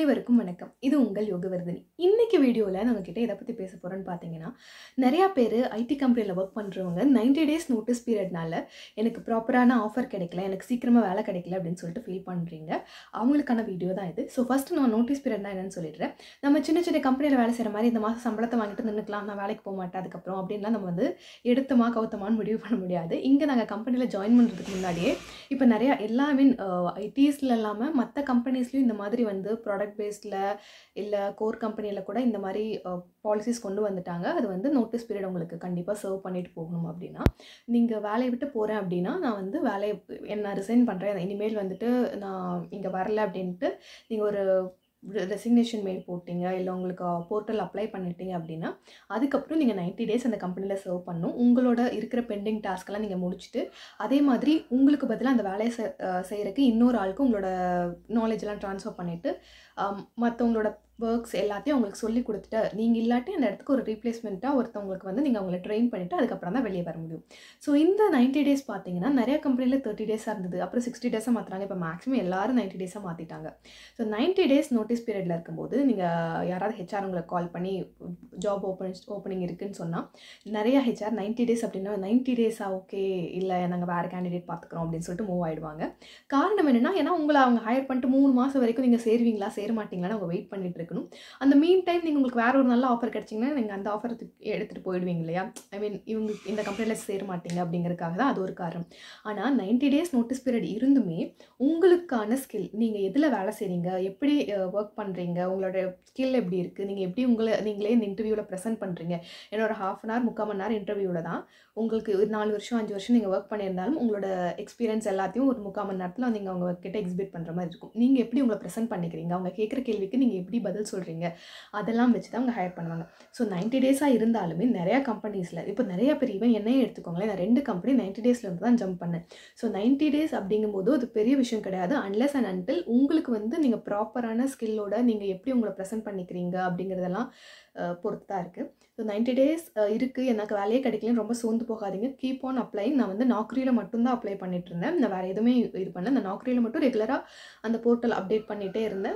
அனைவருக்கும் வணக்கம் இது உங்கள் யோகவர்தினி இன்னைக்கு வீடியோவில் நான் உங்ககிட்ட எதை பற்றி பேச போகிறேன்னு பார்த்தீங்கன்னா நிறையா பேர் ஐடி கம்பெனியில் ஒர்க் பண்ணுறவங்க 90 டேஸ் நோட்டீஸ் பீரியட்னால எனக்கு ப்ராப்பரான ஆஃபர் கிடைக்கல எனக்கு சீக்கிரமாக வேலை கிடைக்கல அப்படின்னு சொல்லிட்டு ஃபீல் பண்ணுறீங்க அவங்களுக்கான வீடியோ தான் இது ஸோ ஃபஸ்ட்டு நான் நோட்டீஸ் பீரியட்னா என்னன்னு சொல்லிடுறேன் நம்ம சின்ன சின்ன கம்பெனியில் வேலை செய்கிற மாதிரி இந்த மாதம் சம்பளத்தை வாங்கிட்டு நின்றுக்கலாம் நான் வேலைக்கு போக மாட்டேன் அதுக்கப்புறம் அப்படின்லாம் நம்ம வந்து எடுத்தமா கவுத்தமான்னு முடிவு பண்ண முடியாது இங்கே நாங்கள் கம்பெனியில் ஜாயின் பண்ணுறதுக்கு முன்னாடியே இப்போ நிறையா எல்லா மீன் ஐடிஸில் இல்லாமல் மற்ற கம்பெனிஸ்லையும் இந்த மாதிரி வந்து ப்ராடக்ட் பேஸ்டில் இல்லை கோர் கம்பெனியில் கூட இந்த மாதிரி பாலிசிஸ் கொண்டு வந்துட்டாங்க அது வந்து நோட்டீஸ் பீரியட் உங்களுக்கு கண்டிப்பாக சர்வ் பண்ணிட்டு போகணும் அப்படின்னா நீங்கள் வேலையை விட்டு போகிறேன் அப்படின்னா நான் வந்து வேலையை என்ன ரிசைன் பண்ணுறேன் இனிமேல் வந்துட்டு நான் இங்கே வரல அப்படின்ட்டு நீங்கள் ஒரு ரெசிக்னேஷன் மெயில் போட்டீங்க இல்லை உங்களுக்கு போர்ட்டல் அப்ளை பண்ணிட்டீங்க அப்படின்னா அதுக்கப்புறம் நீங்கள் 90 டேஸ் அந்த கம்பெனியில் சர்வ் பண்ணணும் உங்களோட இருக்கிற பெண்டிங் டாஸ்க்கெல்லாம் நீங்கள் முடிச்சுட்டு அதே மாதிரி உங்களுக்கு பதிலாக அந்த வேலையை செ செய்கிறதுக்கு இன்னொரு ஆளுக்கு உங்களோட நாலேஜெல்லாம் ட்ரான்ஸ்ஃபர் பண்ணிவிட்டு மற்றவங்களோட ஒர்க்ஸ் எல்லாத்தையும் அவங்களுக்கு சொல்லி கொடுத்துட்டு நீங்கள் இல்லாட்டி அந்த இடத்துக்கு ஒரு ரீப்ளேஸ்மெண்ட்டாக ஒருத்தவங்களுக்கு வந்து நீங்கள் அவங்கள ட்ரெயின் பண்ணிவிட்டு அதுக்கப்புறம் தான் வெளியே வர முடியும் ஸோ இந்த 90 டேஸ் பார்த்தீங்கன்னா நிறைய கம்பெனியில் தேர்ட்டி டேஸாக இருந்தது அப்புறம் சிக்ஸ்டி டேஸாக மாற்றுறாங்க இப்போ மேக்ஸிமம் எல்லாரும் 90 டேஸாக மாற்றிட்டாங்க ஸோ 90 டேஸ் நோட்டீஸ் பீரியடில் இருக்கும்போது நீங்கள் யாராவது ஹெச்ஆர் உங்களுக்கு கால் பண்ணி ஜாப் ஓப்பன் ஓப்பனிங் இருக்குன்னு சொன்னால் நிறைய ஹெச்ஆர் 90 டேஸ் அப்படின்னா 90 டேஸா ஓகே இல்லை நாங்கள் வேறு கேண்டிடேட் பார்த்துக்குறோம் அப்படின்னு சொல்லிட்டு மூவ் ஆயிடுவாங்க காரணம் என்னென்னா ஏன்னா உங்களை அவங்க ஹையர் பண்ணிட்டு மூணு மாதம் வரைக்கும் நீங்கள் சேருவீங்களா சேர மாட்டீங்களான்னு அவங்க வெயிட் பண்ணிட்டு இருக்கணும் அந்த மீன் டைம் நீங்கள் உங்களுக்கு வேற ஒரு நல்ல ஆஃபர் கிடச்சிங்கன்னா நீங்கள் அந்த ஆஃபர் எடுத்துகிட்டு போயிடுவீங்க இல்லையா ஐ மீன் இவங்க இந்த கம்பெனியில் சேர மாட்டீங்க அப்படிங்கிறதுக்காக தான் அது ஒரு காரணம் ஆனால் 90 டேஸ் நோட்டீஸ் பீரியட் இருந்துமே உங்களுக்கான ஸ்கில் நீங்கள் எதில் வேலை செய்கிறீங்க எப்படி ஒர்க் பண்ணுறீங்க உங்களோட ஸ்கில் எப்படி இருக்குது நீங்கள் எப்படி உங்களை நீங்களே இந்த இன்டர்வியூவில் ப்ரெசென்ட் பண்ணுறீங்க என்னோட ஹாஃப் அன் ஹவர் முக்கால் மணி நேரம் இன்டர்வியூவில் தான் உங்களுக்கு ஒரு நாலு வருஷம் அஞ்சு வருஷம் நீங்கள் ஒர்க் பண்ணியிருந்தாலும் உங்களோட எக்ஸ்பீரியன்ஸ் எல்லாத்தையும் ஒரு முக்கால் மணி நேரத்தில் நீங்கள் அவங்க கிட்ட எக்ஸிபிட் பண்ணுற மாதிரி இருக்கும் நீங்கள் எப்படி உங்களை ப்ரெசென்ட் பண்ணிக்கிறீங்க அவங்க கேட்குற கேள்விக்கு நீங்கள் எப்படி பதில் சொல்கிறீங்க அதெல்லாம் வச்சு தான் அவங்க ஹையர் பண்ணுவாங்க ஸோ 90 டேஸாக இருந்தாலுமே நிறையா கம்பெனிஸில் இப்போ நிறைய பேர் ஈவன் என்னையே எடுத்துக்கோங்களேன் நான் ரெண்டு கம்பெனி 90 டேஸ்லேருந்து தான் ஜம்ப் பண்ணேன் ஸோ 90 டேஸ் அப்படிங்கும்போது அது பெரிய விஷயம் கிடையாது அன்லெஸ் அண்ட் அன்டில் உங்களுக்கு வந்து நீங்கள் ப்ராப்பரான ஸ்கில்லோட நீங்கள் எப்படி உங்களை ப்ரெசென்ட் பண்ணிக்கிறீங்க அப்படிங்கிறதெல்லாம் பொறுத்து தான் இருக்குது ஸோ 90 டேஸ் இருக்குது எனக்கு வேலையே கிடைக்கலன்னு ரொம்ப சோர்ந்து போகாதீங்க கீப் ஆன் அப்ளை நான் வந்து நாக்ரியில் மட்டும்தான் அப்ளை பண்ணிட்டு இருந்தேன் நான் வேறு எதுவுமே இது பண்ணல அந்த நாக்ரியில் மட்டும் ரெகுலராக அந்த போர்ட்டல் அப்டேட் பண்ணிகிட்டே இருந்தேன்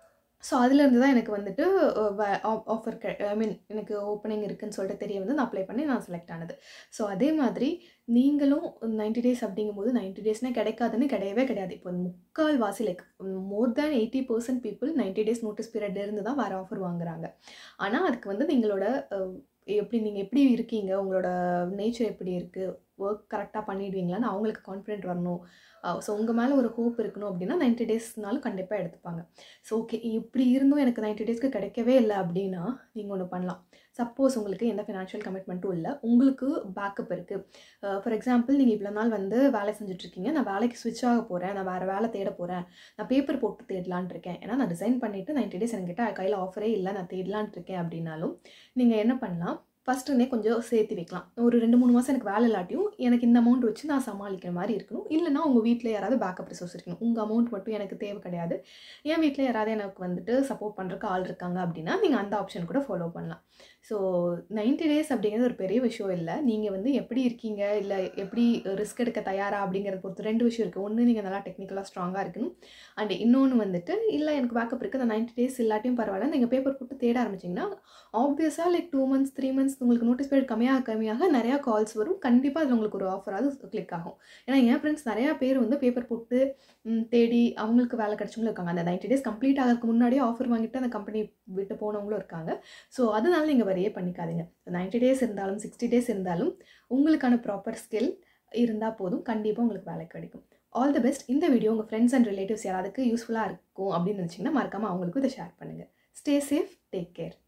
ஸோ அதுலேருந்து தான் எனக்கு வந்துட்டு ஆஃபர் ஐ மீன் எனக்கு ஓப்பனிங் இருக்குன்னு சொல்லிட்டு தெரிய வந்து நான் அப்ளை பண்ணி நான் செலக்ட் ஆனது ஸோ அதே மாதிரி நீங்களும் 90 டேஸ் அப்படிங்கும்போது 90 டேஸ்னால் கிடைக்காதுன்னு கிடையவே கிடையாது இப்போ முக்கால் வாசி like more than eighty percent people 90 days notice period இருந்து தான் வேறு ஆஃபர் வாங்குறாங்க ஆனால் அதுக்கு வந்து நீங்களோட எப்படி நீங்கள் எப்படி இருக்கீங்க உங்களோட நேச்சர் எப்படி இருக்குது ஒர்க் கரெக்டாக பண்ணிடுவீங்களான்னு அவங்களுக்கு கான்ஃபிடென்ட் வரணும் ஸோ உங்கள் மேலே ஒரு ஹோப் இருக்கணும் அப்படின்னா 90 டேஸ்னாலும் கண்டிப்பாக எடுத்துப்பாங்க ஸோ ஓகே இப்படி இருந்தும் எனக்கு 90 டேஸ்க்கு கிடைக்கவே இல்லை அப்படின்னா நீங்கள் ஒன்று பண்ணலாம் சப்போஸ் உங்களுக்கு எந்த ஃபினான்ஷியல் கமிட்மெண்ட்டும் இல்லை உங்களுக்கு பேக்கப் இருக்குது ஃபார் எக்ஸாம்பிள் நீங்கள் இவ்வளோ நாள் வந்து வேலை செஞ்சுட்ருக்கீங்க நான் வேலைக்கு ஸ்விட்ச் ஆக போகிறேன் நான் வேறு வேலை தேட போகிறேன் நான் பேப்பர் போட்டு தேடலான் இருக்கேன் ஏன்னா நான் ரிசைன் பண்ணிவிட்டு 90 டேஸ் என்கிட்ட கையில் ஆஃபரே இல்லை நான் தேடலான் இருக்கேன் அப்படின்னாலும் நீங்கள் என்ன பண்ணலாம் ஃபஸ்ட்டுனே கொஞ்சம் சேர்த்து வைக்கலாம் ஒரு ரெண்டு மூணு மாதம் எனக்கு வேலை இல்லாட்டியும் எனக்கு இந்த அமௌண்ட் வச்சு நான் சமாளிக்கிற மாதிரி இருக்கணும் இல்லைனா உங்கள் வீட்டில் யாராவது பேக்கப் ரிசோர்ஸ் இருக்கணும் உங்கள் அமௌண்ட் மட்டும் எனக்கு தேவை கிடையாது என் வீட்டில் யாராவது எனக்கு வந்துட்டு சப்போர்ட் பண்ணுறக்கு ஆள் இருக்காங்க அப்படின்னா நீங்கள் அந்த ஆப்ஷன் கூட ஃபாலோ பண்ணலாம் ஸோ 90 டேஸ் அப்படிங்கிறது ஒரு பெரிய விஷயம் இல்லை நீங்கள் வந்து எப்படி இருக்கீங்க இல்லை எப்படி ரிஸ்க் எடுக்க தயாரா அப்படிங்கிறத பொறுத்து ரெண்டு விஷயம் இருக்குது ஒன்று நீங்கள் நல்லா டெக்னிக்கலாக ஸ்ட்ராங்காக இருக்கணும் அண்ட் இன்னொன்று வந்துட்டு இல்லை எனக்கு பேக்கப் இருக்குது அந்த 90 டேஸ் இல்லாட்டியும் பரவாயில்ல நீங்கள் பேப்பர் போட்டு தேட ஆரம்பிச்சிங்கன்னா ஆப்வியஸாக like two months three months உங்களுக்கு நோட்டீஸ் பீரியட் கம்மியாக கம்மியாக நிறையா கால்ஸ் வரும் கண்டிப்பாக அதில் உங்களுக்கு ஒரு ஆஃபராவது கிளிக் ஆகும் ஏன்னா என் ஃப்ரெண்ட்ஸ் நிறையா பேர் வந்து பேப்பர் போட்டு தேடி அவங்களுக்கு வேலை கிடச்சவங்களும் இருக்காங்க அந்த 90 டேஸ் கம்ப்ளீட் ஆகிறதுக்கு முன்னாடியே ஆஃபர் வாங்கிட்டு அந்த கம்பெனி விட்டு போனவங்களும் இருக்காங்க ஸோ அதனால நீங்கள் வரையே பண்ணிக்காதீங்க 90 டேஸ் இருந்தாலும் சிக்ஸ்டி டேஸ் இருந்தாலும் உங்களுக்கான ப்ராப்பர் ஸ்கில் இருந்தால் போதும் கண்டிப்பாக உங்களுக்கு வேலை கிடைக்கும் ஆல் தி பெஸ்ட் இந்த வீடியோ உங்கள் ஃப்ரெண்ட்ஸ் அண்ட் ரிலேட்டிவ்ஸ் யாராவதுக்கு யூஸ்ஃபுல்லாக இருக்கும் அப்படின்னு நினச்சிங்கன்னா மறக்காமல் அவங்களுக்கும் இதை ஷேர் பண்ணுங்கள் ஸ்டே சேஃப் டேக் கேர்